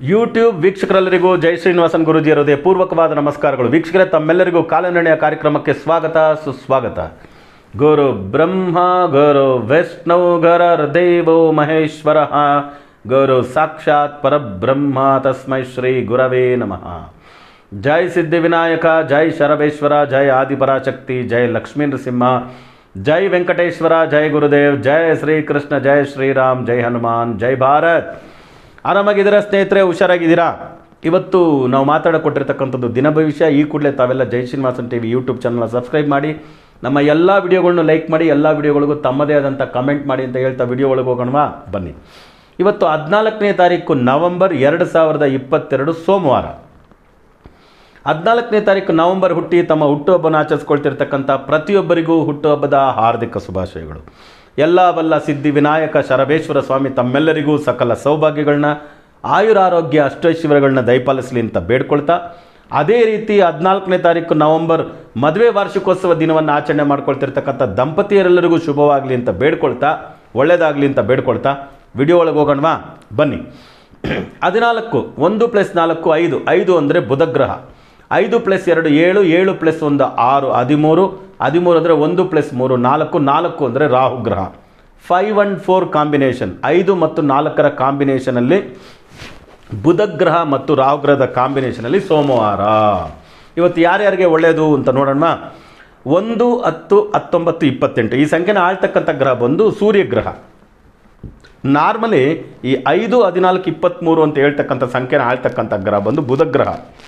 YouTube ವೀಕ್ಷಕರೆಲ್ಲರಿಗೂ ಜೈ ಶ್ರೀನಿವಾಸನ್ ಗುರುಜಿ ಹೃದಯ ಪೂರ್ವಕವಾದ ನಮಸ್ಕಾರಗಳು ವೀಕ್ಷಕರೇ ತಮ್ಮೆಲ್ಲರಿಗೂ ಕಾಲನಡೆಯ ಕಾರ್ಯಕ್ರಮಕ್ಕೆ ಸ್ವಾಗತ ಸುಸ್ವಾಗತ ಗುರು ಬ್ರಹ್ಮ ಗುರು ವಿಷ್ಣು ಗರ ದೇವೋ ಮಹೇಶ್ವರ ಗುರು ಸಾಕ್ಷಾತ್ ಪರಬ್ರಹ್ಮ ತಸ್ಮೈ ಶ್ರೀ ಗುರವೇ ನಮಃ ಜೈ ಸಿದ್ಧಿವಿನಾಯಕ ಜೈ ಶರಬೇಶ್ವರ ಜೈ ಆದಿಪರಾಶಕ್ತಿ ಜೈ ಲಕ್ಷ್ಮೀ ನರಸಿಂಹ ಜೈ ವೆಂಕಟೇಶ್ವರ ಜೈ ಗುರುದೇವ್ ಜೈ ಶ್ರೀಕೃಷ್ಣ ಜೈ ಶ್ರೀರಾಮ್ ಜೈ ಹನುಮಾನ್ ಜೈ ಭಾರತ್ ಆರಾಮಾಗಿದ್ದೀರಾ ಸ್ನೇಹಿತರೆ ಹುಷಾರಾಗಿದ್ದೀರಾ ಇವತ್ತು ನಾವು ಮಾತಾಡಕೊಟ್ಟಿರ್ತಕ್ಕಂಥದ್ದು ದಿನ ಭವಿಷ್ಯ ಈ ಕೂಡಲೇ ತಾವೆಲ್ಲ Jai Srinivasan T V YouTube ಚಾನಲ್ನ ಸಬ್ಸ್ಕ್ರೈಬ್ ಮಾಡಿ ನಮ್ಮ ಎಲ್ಲ ವಿಡಿಯೋಗಳನ್ನು ಲೈಕ್ ಮಾಡಿ ಎಲ್ಲ ವಿಡಿಯೋಗಳಿಗೂ ತಮ್ಮದೇ ಆದಂಥ ಕಮೆಂಟ್ ಮಾಡಿ ಅಂತ ಹೇಳ್ತಾ ವಿಡಿಯೋ ಒಳಗೆ ಹೋಗೋಣವಾ ಬನ್ನಿ ಇವತ್ತು ಹದಿನಾಲ್ಕನೇ ತಾರೀಕು ನವೆಂಬರ್ ಎರಡು ಸಾವಿರದ ಇಪ್ಪತ್ತೆರಡು ಸೋಮವಾರ ಹದಿನಾಲ್ಕನೇ ತಾರೀಕು ನವೆಂಬರ್ ಹುಟ್ಟಿ ತಮ್ಮ ಹುಟ್ಟುಹಬ್ಬನ ಆಚರಿಸ್ಕೊಳ್ತಿರ್ತಕ್ಕಂಥ ಪ್ರತಿಯೊಬ್ಬರಿಗೂ ಹುಟ್ಟುಹಬ್ಬದ ಹಾರ್ದಿಕ ಶುಭಾಶಯಗಳು ಎಲ್ಲ ಬಲ್ಲ ಸಿದ್ಧಿ ವಿನಾಯಕ ಶರಬೇಶ್ವರ ಸ್ವಾಮಿ ತಮ್ಮೆಲ್ಲರಿಗೂ ಸಕಲ ಸೌಭಾಗ್ಯಗಳನ್ನ ಆಯುರಾರೋಗ್ಯ ಅಷ್ಟೈಶ್ವರ್ಯಗಳನ್ನ ದಯಪಾಲಿಸಲಿ ಅಂತ ಬೇಡ್ಕೊಳ್ತಾ ಅದೇ ರೀತಿ ಹದಿನಾಲ್ಕನೇ ತಾರೀಕು ನವೆಂಬರ್ ಮದುವೆ ವಾರ್ಷಿಕೋತ್ಸವ ದಿನವನ್ನು ಆಚರಣೆ ಮಾಡ್ಕೊಳ್ತಿರ್ತಕ್ಕಂಥ ದಂಪತಿಯರೆಲ್ಲರಿಗೂ ಶುಭವಾಗಲಿ ಅಂತ ಬೇಡ್ಕೊಳ್ತಾ ಒಳ್ಳೆಯದಾಗಲಿ ಅಂತ ಬೇಡ್ಕೊಳ್ತಾ ವಿಡಿಯೋ ಒಳಗೆ ಹೋಗೋಣವಾ ಬನ್ನಿ ಹದಿನಾಲ್ಕು ಒಂದು ಪ್ಲಸ್ ನಾಲ್ಕು ಐದು ಐದು ಅಂದರೆ ಬುಧಗ್ರಹ ಐದು ಪ್ಲಸ್ ಎರಡು ಏಳು ಏಳು ಪ್ಲಸ್ ಒಂದು ಆರು ಹದಿಮೂರು ಹದಿಮೂರು ಅಂದರೆ ಒಂದು ಪ್ಲಸ್ ಮೂರು ನಾಲ್ಕು ನಾಲ್ಕು ಅಂದರೆ ರಾಹುಗ್ರಹ ಫೈವ್ ಆ್ಯಂಡ್ ಫೋರ್ ಕಾಂಬಿನೇಷನ್ ಐದು ಮತ್ತು ನಾಲ್ಕರ ಕಾಂಬಿನೇಷನಲ್ಲಿ ಬುಧಗ್ರಹ ಮತ್ತು ರಾಹುಗ್ರಹದ ಕಾಂಬಿನೇಷನಲ್ಲಿ ಸೋಮವಾರ ಇವತ್ತು ಯಾರ್ಯಾರಿಗೆ ಒಳ್ಳೆಯದು ಅಂತ ನೋಡೋಣ ಒಂದು ಹತ್ತು ಹತ್ತೊಂಬತ್ತು ಇಪ್ಪತ್ತೆಂಟು ಈ ಸಂಖ್ಯೆನ ಆಳ್ತಕ್ಕಂಥ ಗ್ರಹ ಬಂದು ಸೂರ್ಯಗ್ರಹ ನಾರ್ಮಲಿ ಈ ಐದು ಹದಿನಾಲ್ಕು ಇಪ್ಪತ್ತ್ಮೂರು ಅಂತ ಹೇಳ್ತಕ್ಕಂಥ ಸಂಖ್ಯೆನ ಆಳ್ತಕ್ಕಂಥ ಗ್ರಹ ಬಂದು ಬುಧಗ್ರಹ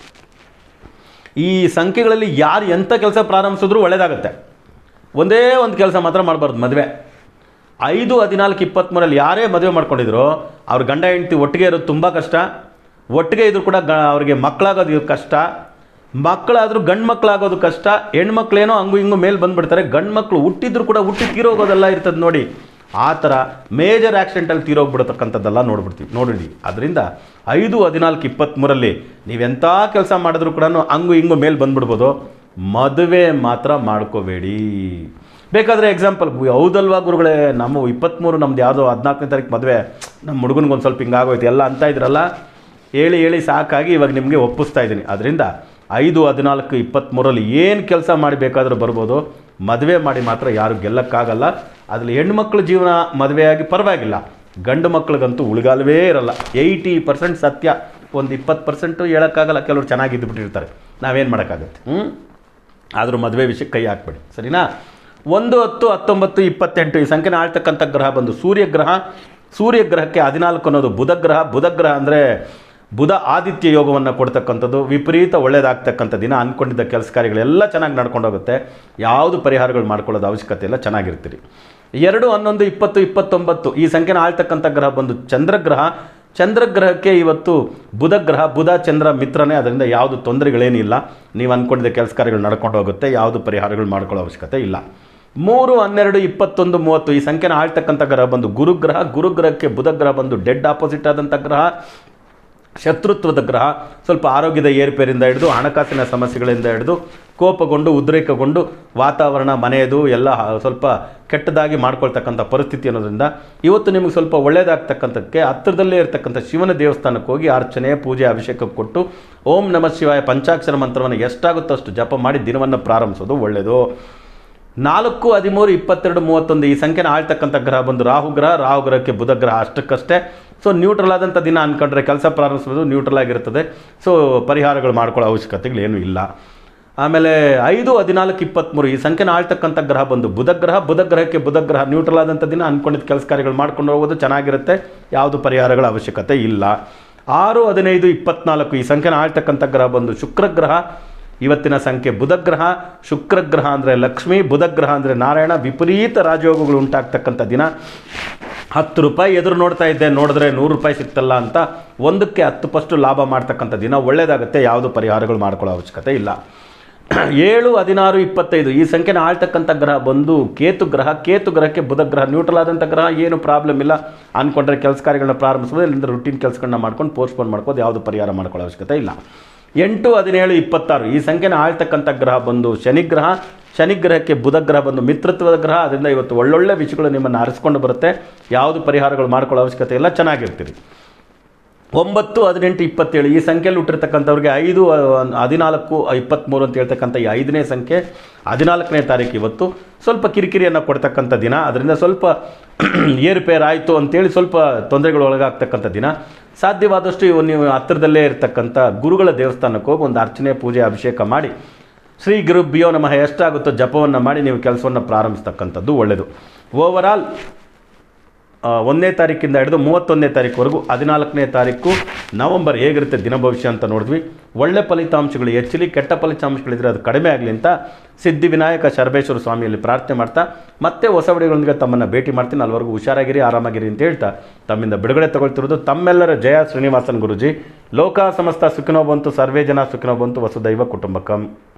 ಈ ಸಂಖ್ಯೆಗಳಲ್ಲಿ ಯಾರು ಎಂಥ ಕೆಲಸ ಪ್ರಾರಂಭಿಸಿದ್ರು ಒಳ್ಳೆಯದಾಗುತ್ತೆ ಒಂದೇ ಒಂದು ಕೆಲಸ ಮಾತ್ರ ಮಾಡಬಾರ್ದು ಮದುವೆ ಐದು ಹದಿನಾಲ್ಕು ಇಪ್ಪತ್ತ್ಮೂರಲ್ಲಿ ಯಾರೇ ಮದುವೆ ಮಾಡ್ಕೊಂಡಿದ್ರು ಅವ್ರ ಗಂಡ ಹೆಂಡತಿ ಒಟ್ಟಿಗೆ ಇರೋದು ತುಂಬ ಕಷ್ಟ ಒಟ್ಟಿಗೆ ಇದ್ರು ಕೂಡ ಗ ಅವ್ರಿಗೆ ಮಕ್ಕಳಾಗೋದು ಕಷ್ಟ ಮಕ್ಕಳಾದರೂ ಗಂಡು ಮಕ್ಕಳಾಗೋದು ಕಷ್ಟ ಹೆಣ್ಮಕ್ಳೇನೋ ಹಂಗು ಹಿಂಗು ಮೇಲೆ ಬಂದುಬಿಡ್ತಾರೆ ಗಂಡು ಮಕ್ಕಳು ಹುಟ್ಟಿದ್ರು ಕೂಡ ಹುಟ್ಟಿ ತೀರೋಗೋದೆಲ್ಲ ಇರ್ತದೆ ನೋಡಿ ಆ ಥರ ಮೇಜರ್ ಆಕ್ಸಿಡೆಂಟಲ್ಲಿ ತೀರೋಗ್ಬಿಡತಕ್ಕಂಥದ್ದೆಲ್ಲ ನೋಡ್ಬಿಡ್ತೀವಿ ನೋಡಿದ್ವಿ ಅದರಿಂದ ಐದು ಹದಿನಾಲ್ಕು ಇಪ್ಪತ್ತ್ಮೂರಲ್ಲಿ ನೀವೆಂಥ ಕೆಲಸ ಮಾಡಿದ್ರು ಕೂಡ ಹಂಗು ಹಿಂಗು ಮೇಲೆ ಬಂದ್ಬಿಡ್ಬೋದು ಮದುವೆ ಮಾತ್ರ ಮಾಡ್ಕೋಬೇಡಿ ಬೇಕಾದರೆ ಎಕ್ಸಾಂಪಲ್ ಹೌದಲ್ವಾ ಗುರುಗಳೇ ನಮ್ಮ ಇಪ್ಪತ್ತ್ಮೂರು ನಮ್ದು ಯಾವುದೋ ಹದಿನಾಲ್ಕನೇ ತಾರೀಕು ಮದುವೆ ನಮ್ಮ ಹುಡುಗನಿಗೆ ಒಂದು ಸ್ವಲ್ಪ ಹಿಂಗಾಗೋಯ್ತು ಎಲ್ಲ ಅಂತ ಇದ್ರಲ್ಲ ಹೇಳಿ ಹೇಳಿ ಸಾಕಾಗಿ ಇವಾಗ ನಿಮಗೆ ಒಪ್ಪಿಸ್ತಾ ಇದ್ದೀನಿ ಅದರಿಂದ ಐದು ಹದಿನಾಲ್ಕು ಇಪ್ಪತ್ತ್ಮೂರಲ್ಲಿ ಏನು ಕೆಲಸ ಮಾಡಿ ಬೇಕಾದರೂ ಬರ್ಬೋದು ಮದುವೆ ಮಾಡಿ ಮಾತ್ರ ಯಾರು ಗೆಲ್ಲಕ್ಕಾಗಲ್ಲ ಅದರಲ್ಲಿ ಹೆಣ್ಮಕ್ಳ ಜೀವನ ಮದುವೆಯಾಗಿ ಪರವಾಗಿಲ್ಲ ಗಂಡು ಮಕ್ಳಿಗಂತೂ ಉಳಿಗಾಲವೇ ಇರಲ್ಲ ಏಯ್ಟಿ ಪರ್ಸೆಂಟ್ ಸತ್ಯ ಒಂದು ಇಪ್ಪತ್ತು ಪರ್ಸೆಂಟು ಹೇಳೋಕ್ಕಾಗಲ್ಲ ಕೆಲವರು ಚೆನ್ನಾಗಿದ್ದು ಬಿಟ್ಟಿರ್ತಾರೆ ನಾವೇನು ಮಾಡೋಕ್ಕಾಗತ್ತೆ ಹ್ಞೂ ಆದರೂ ಮದುವೆ ವಿಷಯಕ್ಕೆ ಕೈ ಹಾಕ್ಬೇಡಿ ಸರಿನಾ ಒಂದು ಹತ್ತು ಹತ್ತೊಂಬತ್ತು ಇಪ್ಪತ್ತೆಂಟು ಈ ಸಂಖ್ಯೆನ ಆಳ್ತಕ್ಕಂಥ ಗ್ರಹ ಬಂದು ಸೂರ್ಯಗ್ರಹ ಸೂರ್ಯಗ್ರಹಕ್ಕೆ ಹದಿನಾಲ್ಕು ಅನ್ನೋದು ಬುಧಗ್ರಹ ಬುಧಗ್ರಹ ಅಂದರೆ ಬುಧ ಆದಿತ್ಯ ಯೋಗವನ್ನು ಕೊಡ್ತಕ್ಕಂಥದ್ದು ವಿಪರೀತ ಒಳ್ಳೆಯದಾಗ್ತಕ್ಕಂಥ ದಿನ ಅಂದ್ಕೊಂಡಿದ್ದ ಕೆಲಸ ಕಾರ್ಯಗಳೆಲ್ಲ ಚೆನ್ನಾಗಿ ನಡ್ಕೊಂಡು ಹೋಗುತ್ತೆ ಯಾವುದು ಪರಿಹಾರಗಳು ಮಾಡ್ಕೊಳ್ಳೋದು ಅವಶ್ಯಕತೆ ಇಲ್ಲ ಚೆನ್ನಾಗಿರ್ತೀರಿ ಎರಡು ಹನ್ನೊಂದು ಇಪ್ಪತ್ತು ಇಪ್ಪತ್ತೊಂಬತ್ತು ಈ ಸಂಖ್ಯೆನ ಆಳ್ತಕ್ಕಂಥ ಗ್ರಹ ಬಂದು ಚಂದ್ರಗ್ರಹ ಚಂದ್ರಗ್ರಹಕ್ಕೆ ಇವತ್ತು ಬುಧಗ್ರಹ ಬುಧ ಚಂದ್ರ ಮಿತ್ರನೇ ಅದರಿಂದ ಯಾವುದು ತೊಂದರೆಗಳೇನಿಲ್ಲ ನೀವು ಅಂದ್ಕೊಂಡಿದ್ದ ಕೆಲಸ ಕಾರ್ಯಗಳು ನಡ್ಕೊಂಡು ಹೋಗುತ್ತೆ ಯಾವುದು ಪರಿಹಾರಗಳು ಮಾಡ್ಕೊಳ್ಳೋ ಅವಶ್ಯಕತೆ ಇಲ್ಲ ಮೂರು ಹನ್ನೆರಡು ಇಪ್ಪತ್ತೊಂದು ಮೂವತ್ತು ಈ ಸಂಖ್ಯೆನ ಆಳ್ತಕ್ಕಂಥ ಗ್ರಹ ಬಂದು ಗುರುಗ್ರಹ ಗುರುಗ್ರಹಕ್ಕೆ ಬುಧಗ್ರಹ ಬಂದು ಡೆಡ್ ಆಪೋಸಿಟ್ ಆದಂಥ ಗ್ರಹ ಶತ್ರುತ್ವದ ಗ್ರಹ ಸ್ವಲ್ಪ ಆರೋಗ್ಯದ ಏರುಪೇರಿಂದ ಹಿಡಿದು ಹಣಕಾಸಿನ ಸಮಸ್ಯೆಗಳಿಂದ ಹಿಡಿದು ಕೋಪಗೊಂಡು ಉದ್ರೇಕಗೊಂಡು ವಾತಾವರಣ ಮನೆಯದು ಎಲ್ಲ ಸ್ವಲ್ಪ ಕೆಟ್ಟದಾಗಿ ಮಾಡ್ಕೊಳ್ತಕ್ಕಂಥ ಪರಿಸ್ಥಿತಿ ಅನ್ನೋದ್ರಿಂದ ಇವತ್ತು ನಿಮಗೆ ಸ್ವಲ್ಪ ಒಳ್ಳೆಯದಾಗ್ತಕ್ಕಂಥಕ್ಕೆ ಹತ್ತಿರದಲ್ಲೇ ಇರತಕ್ಕಂಥ ಶಿವನ ದೇವಸ್ಥಾನಕ್ಕೆ ಹೋಗಿ ಅರ್ಚನೆ ಪೂಜೆ ಅಭಿಷೇಕ ಕೊಟ್ಟು ಓಂ ನಮಃ ಶಿವಾಯ ಪಂಚಾಕ್ಷರ ಮಂತ್ರವನ್ನು ಎಷ್ಟಾಗುತ್ತೋ ಅಷ್ಟು ಜಪ ಮಾಡಿ ದಿನವನ್ನು ಪ್ರಾರಂಭಿಸೋದು ಒಳ್ಳೆಯದು ನಾಲ್ಕು ಹದಿಮೂರು ಇಪ್ಪತ್ತೆರಡು ಮೂವತ್ತೊಂದು ಈ ಸಂಖ್ಯೆನ ಆಳ್ತಕ್ಕಂಥ ಗ್ರಹ ಬಂದು ರಾಹುಗ್ರಹ ರಾಹುಗ್ರಹಕ್ಕೆ ಬುಧಗ್ರಹ ಅಷ್ಟಕ್ಕಷ್ಟೇ ಸೊ ನ್ಯೂಟ್ರಲ್ ಆದಂಥ ದಿನ ಅಂದ್ಕೊಂಡ್ರೆ ಕೆಲಸ ಪ್ರಾರಂಭಿಸೋದು ನ್ಯೂಟ್ರಲ್ ಆಗಿರ್ತದೆ ಸೊ ಪರಿಹಾರಗಳು ಮಾಡ್ಕೊಳ್ಳೋ ಅವಶ್ಯಕತೆಗಳೇನೂ ಇಲ್ಲ ಆಮೇಲೆ ಐದು ಹದಿನಾಲ್ಕು ಇಪ್ಪತ್ತ್ಮೂರು ಈ ಸಂಖ್ಯೆನ ಆಳ್ತಕ್ಕಂಥ ಗ್ರಹ ಬಂದು ಬುಧಗ್ರಹ ಬುಧಗ್ರಹಕ್ಕೆ ಬುಧಗ್ರಹ ನ್ಯೂಟ್ರಲ್ ಆದಂಥ ದಿನ ಅಂದ್ಕೊಂಡಿದ್ದ ಕೆಲಸ ಕಾರ್ಯಗಳು ಮಾಡ್ಕೊಂಡು ಹೋಗೋದು ಚೆನ್ನಾಗಿರುತ್ತೆ ಯಾವುದು ಪರಿಹಾರಗಳ ಅವಶ್ಯಕತೆ ಇಲ್ಲ ಆರು ಹದಿನೈದು ಇಪ್ಪತ್ನಾಲ್ಕು ಈ ಸಂಖ್ಯೆನ ಆಳ್ತಕ್ಕಂಥ ಗ್ರಹ ಬಂದು ಶುಕ್ರಗ್ರಹ ಇವತ್ತಿನ ಸಂಖ್ಯೆ ಬುಧಗ್ರಹ ಶುಕ್ರಗ್ರಹ ಅಂದರೆ ಲಕ್ಷ್ಮಿ ಬುಧಗ್ರಹ ಅಂದರೆ ನಾರಾಯಣ ವಿಪರೀತ ರಾಜಯೋಗಗಳು ಉಂಟಾಗ್ತಕ್ಕಂಥ ದಿನ ಹತ್ತು ರೂಪಾಯಿ ಎದುರು ನೋಡ್ತಾ ಇದ್ದೆ ನೋಡಿದ್ರೆ ನೂರು ರೂಪಾಯಿ ಸಿಗ್ತಲ್ಲ ಅಂತ ಒಂದಕ್ಕೆ ಹತ್ತು ಪಷ್ಟು ಲಾಭ ಮಾಡ್ತಕ್ಕಂಥ ದಿನ ಒಳ್ಳೆಯದಾಗುತ್ತೆ ಯಾವುದು ಪರಿಹಾರಗಳು ಮಾಡ್ಕೊಳ್ಳೋ ಅವಶ್ಯಕತೆ ಇಲ್ಲ ಏಳು ಹದಿನಾರು ಇಪ್ಪತ್ತೈದು ಈ ಸಂಖ್ಯೆನ ಆಳ್ತಕ್ಕಂಥ ಗ್ರಹ ಬಂದು ಕೇತು ಗ್ರಹ ಕೇತು ಗ್ರಹಕ್ಕೆ ಬುಧ ಗ್ರಹ ನ್ಯೂಟ್ರಲ್ ಆದಂಥ ಗ್ರಹ ಏನು ಪ್ರಾಬ್ಲಮ್ ಇಲ್ಲ ಅಂದ್ಕೊಂಡ್ರೆ ಕೆಲಸ ಕಾರ್ಯಗಳನ್ನ ಪ್ರಾರಂಭಿಸ್ಬೋದು ಇಲ್ಲಿಂದ ರುಟೀನ್ ಕೆಲಸಗಳನ್ನ ಮಾಡ್ಕೊಂಡು ಪೋಸ್ಟ್ಪೋನ್ ಮಾಡ್ಬೋದು ಯಾವುದು ಪರಿಹಾರ ಮಾಡ್ಕೊಳ್ಳೋ ಅವಶ್ಯಕತೆ ಇಲ್ಲ ಎಂಟು ಹದಿನೇಳು ಇಪ್ಪತ್ತಾರು ಈ ಸಂಖ್ಯೆನ ಆಳ್ತಕ್ಕಂಥ ಗ್ರಹ ಬಂದು ಶನಿಗ್ರಹ ಶನಿಗ್ರಹಕ್ಕೆ ಬುಧ ಗ್ರಹ ಬಂದು ಮಿತ್ರತ್ವದ ಗ್ರಹ ಅದರಿಂದ ಇವತ್ತು ಒಳ್ಳೊಳ್ಳೆ ವಿಷಯಗಳು ನಿಮ್ಮನ್ನು ಅರಿಸ್ಕೊಂಡು ಬರುತ್ತೆ ಯಾವುದು ಪರಿಹಾರಗಳು ಮಾಡ್ಕೊಳ್ಳೋ ಅವಶ್ಯಕತೆ ಇಲ್ಲ ಚೆನ್ನಾಗಿರ್ತೀರಿ ಒಂಬತ್ತು ಹದಿನೆಂಟು ಇಪ್ಪತ್ತೇಳು ಈ ಸಂಖ್ಯೆಯಲ್ಲಿ ಹುಟ್ಟಿರ್ತಕ್ಕಂಥವ್ರಿಗೆ ಐದು ಆ, ಹದಿನಾಲ್ಕು ಇಪ್ಪತ್ತ್ಮೂರು ಅಂತ ಹೇಳ್ತಕ್ಕಂಥ ಈ ಐದನೇ ಸಂಖ್ಯೆ ಹದಿನಾಲ್ಕನೇ ತಾರೀಕು ಇವತ್ತು ಸ್ವಲ್ಪ ಕಿರಿಕಿರಿಯನ್ನು ಕೊಡ್ತಕ್ಕಂಥ ದಿನ ಅದರಿಂದ ಸ್ವಲ್ಪ ಏರುಪೇರು ಆಯಿತು ಅಂತೇಳಿ ಸ್ವಲ್ಪ ತೊಂದರೆಗಳು ಒಳಗಾಗ್ತಕ್ಕಂಥ ದಿನ ಸಾಧ್ಯವಾದಷ್ಟು ಇವು ನೀವು ಹತ್ತಿರದಲ್ಲೇ ಇರತಕ್ಕಂಥ ಗುರುಗಳ ದೇವಸ್ಥಾನಕ್ಕೆ ಹೋಗಿ ಒಂದು ಅರ್ಚನೆ ಪೂಜೆ ಅಭಿಷೇಕ ಮಾಡಿ ಶ್ರೀ ಗುರುಭ್ಯೋ ನಮಃ ಎಷ್ಟಾಗುತ್ತೋ ಜಪವನ್ನು ಮಾಡಿ ನೀವು ಕೆಲಸವನ್ನು ಪ್ರಾರಂಭಿಸ್ತಕ್ಕಂಥದ್ದು ಒಳ್ಳೆಯದು ಓವರಾಲ್ ಆ, ಒಂದನೇ ತಾರೀಕಿಂದ ಹಿಡಿದು ಮೂವತ್ತೊಂದನೇ ತಾರೀಕುವರೆಗೂ ಹದಿನಾಲ್ಕನೇ ತಾರೀಕು ನವಂಬರ್ ಹೇಗಿರುತ್ತೆ ದಿನ ಭವಿಷ್ಯ ಅಂತ ನೋಡಿದ್ವಿ ಒಳ್ಳೆ ಫಲಿತಾಂಶಗಳು ಹೆಚ್ಚಲಿ ಕೆಟ್ಟ ಫಲಿತಾಂಶಗಳಿದ್ರೆ ಅದು ಕಡಿಮೆ ಆಗಲಿ ಅಂತ ಸಿದ್ಧಿವಿನಾಯಕ ಶರಬೇಶ್ವರ ಸ್ವಾಮಿಯಲ್ಲಿ ಪ್ರಾರ್ಥನೆ ಮಾಡ್ತಾ ಮತ್ತೆ ಹೊಸ ವಿಡಿಯೋಗಳೊಂದಿಗೆ ತಮ್ಮನ್ನು ಭೇಟಿ ಮಾಡ್ತೀನಿ ಅಲ್ಲಿವರೆಗೂ ಹುಷಾರಾಗಿರಿ ಆರಾಮಾಗಿರಿ ಅಂತ ಹೇಳ್ತಾ ತಮ್ಮಿಂದ ಬಿಡುಗಡೆ ತಗೊಳ್ತಿರೋದು ತಮ್ಮೆಲ್ಲರ ಜಯ ಶ್ರೀನಿವಾಸನ್ ಗುರುಜಿ ಲೋಕ ಸಮಸ್ತ ಸುಖಿನೋ ಬಂತು ಸರ್ವೇ ಜನ ಸುಖಿನೋ ಬಂತು ವಸುದೈವ ಕುಟುಂಬಕಂ